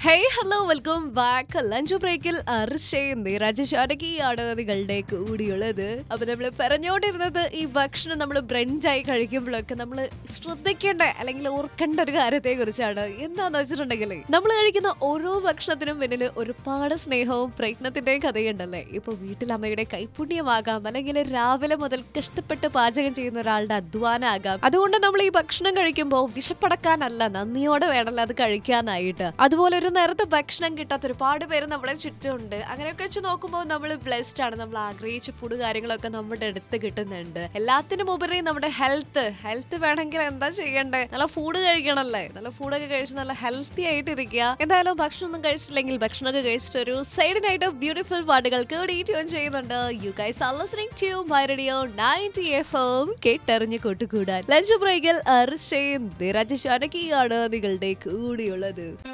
hey hello welcome back lunch ബ്രേക്കിൽ അർഷയും രാജശാനകിയാണ് നിങ്ങളുടെ കൂടിയുള്ളത് അപ്പൊ നമ്മൾ പറഞ്ഞുകൊണ്ടിരുന്നത് ഈ ഭക്ഷണം നമ്മൾ ബ്രഞ്ചായി കഴിക്കുമ്പോഴൊക്കെ നമ്മൾ ശ്രദ്ധിക്കേണ്ട അല്ലെങ്കിൽ ഓർക്കേണ്ട ഒരു കാര്യത്തെ കുറിച്ചാണ് എന്താന്ന് വെച്ചിട്ടുണ്ടെങ്കിൽ നമ്മൾ കഴിക്കുന്ന ഓരോ ഭക്ഷണത്തിനും പിന്നിൽ ഒരുപാട് സ്നേഹവും പ്രയത്നത്തിന്റെയും കഥയുണ്ടല്ലേ ഇപ്പൊ വീട്ടിൽ അമ്മയുടെ കൈപുണ്യമാകാം അല്ലെങ്കിൽ രാവിലെ മുതൽ കഷ്ടപ്പെട്ട് പാചകം ചെയ്യുന്ന ഒരാളുടെ അധ്വാനമാകാം അതുകൊണ്ട് നമ്മൾ ഈ ഭക്ഷണം കഴിക്കുമ്പോൾ വിശപ്പടക്കാനല്ല നന്ദിയോടെ വേണമല്ലോ അത് കഴിക്കാനായിട്ട് അതുപോലെ ഒരു നേരത്തെ ഭക്ഷണം കിട്ടാത്ത ഒരുപാട് പേര് നമ്മുടെ ചുറ്റുമുണ്ട് അങ്ങനെയൊക്കെ വെച്ച് നോക്കുമ്പോൾ നമ്മൾ ബ്ലെസ്ഡ് ആണ് നമ്മൾ ആഗ്രഹിച്ച ഫുഡ് കാര്യങ്ങളൊക്കെ നമ്മുടെ അടുത്ത് കിട്ടുന്നുണ്ട് എല്ലാത്തിനും ഉപരി നമ്മുടെ ഹെൽത്ത് ഹെൽത്ത് വേണമെങ്കിൽ എന്താ ചെയ്യണ്ടേ നല്ല ഫുഡ് കഴിക്കണല്ലേ നല്ല ഫുഡൊക്കെ കഴിച്ച് നല്ല ഹെൽത്തി ആയിട്ട് ഇരിക്കുക എന്തായാലും ഭക്ഷണം ഒന്നും കഴിച്ചില്ലെങ്കിൽ ഭക്ഷണമൊക്കെ കഴിച്ചിട്ട് ഒരു സൈഡിനായിട്ട് ബ്യൂട്ടിഫുൾ പാട്ടുകൾക്ക് ട്യൂൺ ചെയ്യുന്നുണ്ട് you guys are listening to my radio 90 FM കേട്ടറിഞ്ഞ് കൂട്ടുകൂടാൻ ലഞ്ച് ബ്രേക്കിൽ അർഷയും രാജശാനകിയാണ് നിങ്ങളുടെ കൂടിയുള്ളത്